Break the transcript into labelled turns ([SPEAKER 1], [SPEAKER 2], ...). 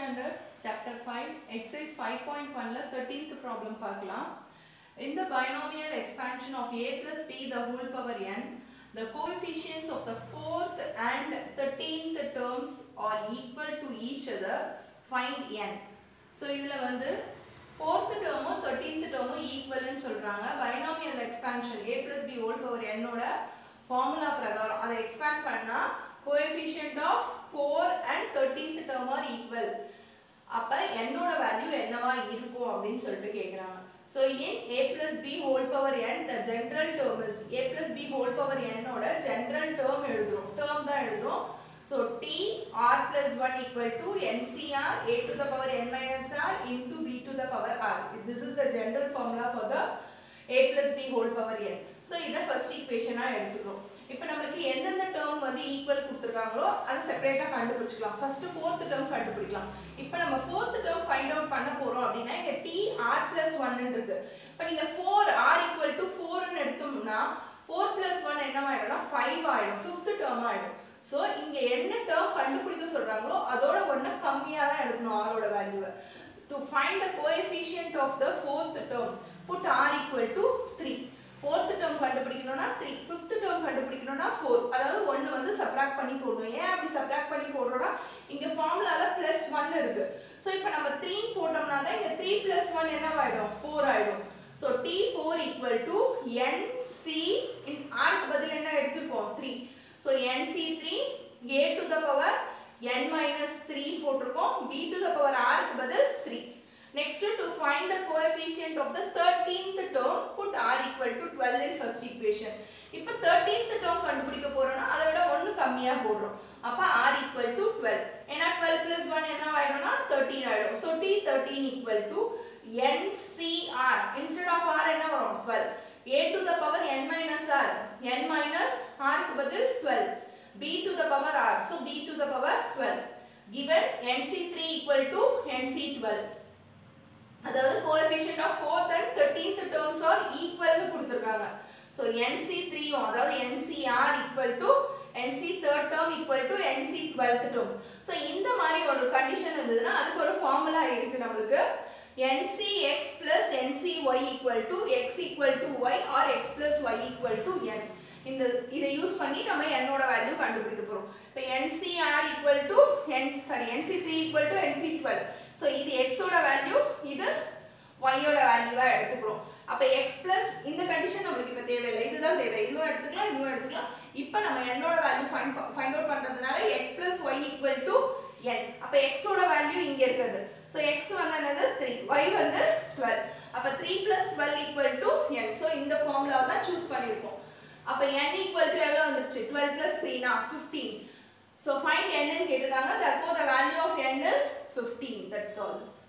[SPEAKER 1] Standard chapter five exercise five point ஒன்ல thirteenth problem பார்க்கலாம் In the binomial expansion of a plus b the whole power n, the coefficients of the fourth and thirteenth terms are equal to each other. Find n. So இதில் வந்து fourth டேர்மும் தேர்ட்டீன்த் டேர்மும் ஈக்குவல்னு சொல்கிறாங்க binomial expansion A plus B whole power என்னோட formula பிரகாரம் அதை எக்ஸ்பேண்ட் பண்ணால் coefficient of four and thirteenth term are equal அப்போ என்னோட வேல்யூ என்னவா இருக்கும் அப்படின்னு சொல்லிட்டு கேட்குறாங்க so in A plus B whole power n the general term is A plus B whole power என்னோட ஜென்ரல் டேர்ம் எழுதுறோம் டேர்ம் தான் எழுதுறோம் so T R plus one equal to NCR A to the power N minus R into B to the power R this is the general formula for the A plus B whole power n so இதை first ஈக்குவேஷனாக எடுத்துக்கிறோம் இப்போ நம்மளுக்கு எந்தெந்த term வந்து equal கொடுத்துருக்காங்களோ அதை செப்பரேட்டாக கண்டுபிடிச்சிக்கலாம் ஃபர்ஸ்ட் ஃபோர்த் டேர்ம் கண்டுபிடிக்கலாம் இப்போ நம்ம ஃபோர்த் டேர்ம் ஃபைண்ட் அவுட் பண்ண போகிறோம் அப்படின்னா இங்கே டி ஆர் பிளஸ் ஒன்னு இருக்கு இப்போ நீங்கள் ஃபோர் ஆர் ஈக்குவல் டு ஃபோர்னு எடுத்தோம்னா ஃபோர் பிளஸ் ஒன் என்னவாயிடும்னா ஃபைவ் ஆயிடும் ஃபிஃப்த் டேர்ம் ஆயிடும் ஸோ இங்கே என்ன டேர்ம் கண்டுபிடிக்க சொல்கிறாங்களோ அதோட ஒன்று கம்மியாக தான் எடுக்கணும் ஆரோட வேல்யூவை to find the coefficient of the fourth term put R equal to three fourth term கண்டுபிடிக்கணும்னா த்ரீ ஃபிஃப்த் டேர்ம் கண்டுபிடிக்கணும்னா ஃபோர் அதாவது ஒன்று வந்து சப்ராக்ட் பண்ணி போடணும் ஏன் அப்படி சப்ராக்ட் பண்ணி போடுறோம்னா இங்கே ஃபார்முலால ப்ளஸ் ஒன் இருக்கு ஸோ இப்போ நம்ம த்ரீ போட்டோம்னா தான் இங்கே த்ரீ ப்ளஸ் ஒன் என்னவாயிடும் ஃபோர் ஆயிடும் so T four equal to N C in ஆருக்கு பதில் என்ன எடுத்துருக்கோம் three so N C three A to the power N minus three போட்டிருக்கோம் பி டு த பவர் ஆருக்கு பதில் three Next to find the coefficient of the 13th term put r equal to 12 in first equation. இப்போ 13th term கண்டுபிடிக்க போறோம்னா அதை விட ஒன்று கம்மியா போடுறோம் அப்ப r equal to 12 ஏன்னா 12 plus 1 என்ன ஆயிடும்னா 13 ஆயிடும் so t 13 equal to ncr instead of r என்ன வரும் 12 a to the power n minus r n minus r க்கு பதில் 12 b to the power r so b to the power 12 given nc3 equal to nc12 அதாவது coefficient of fourth and thirteenth terms are ஈக்குவல்னு கொடுத்துருக்காங்க so N C த்ரீயும் அதாவது N C R equal to N C third term equal to N C twelfth term so இந்த மாதிரி ஒரு condition இருந்ததுன்னா அதுக்கு ஒரு ஃபார்முலா இருக்கு நம்மளுக்கு N C X plus N C Y equal to X equal to Y or X plus Y equal to N இந்த இதை யூஸ் பண்ணி நம்ம என்னோட வேல்யூ கண்டுபிடிக்க போகிறோம் இப்போ N C R equal to N sorry N C three equal to N C twelve so இது எக்ஸோட வேல்யூ இது ஒய்யோட வேல்யூவாக எடுத்துக்கிறோம் அப்போ எக்ஸ் ப்ளஸ் இந்த கண்டிஷன் நம்மளுக்கு இப்போ தேவையில்லை இதுதான் தேவை இதுவும் எடுத்துக்கலாம் இதுவும் எடுத்துக்கலாம் இப்போ நம்ம என்னோட வேல்யூ ஃபைண்ட் ஃபைண்ட் அவுட் பண்ணுறதுனால X plus Y equal to N அப்போ எக்ஸோட வேல்யூ இங்கே இருக்குது ஸோ எக்ஸ் வந்து என்னது த்ரீ ஒய் வந்து டுவெல் அப்போ three plus twelve equal to N so இந்த ஃபார்முலாவை தான் சூஸ் பண்ணியிருக்கோம் அப்போ என் ஈக்குவல் டு எவ்வளோ வந்துருச்சு டுவெல் ப்ளஸ் த்ரீனா ஃபிஃப்டீன் ஸோ ஃபைண்ட் என்னன்னு கேட்டிருக்காங்க therefore the value of n is 15 that's all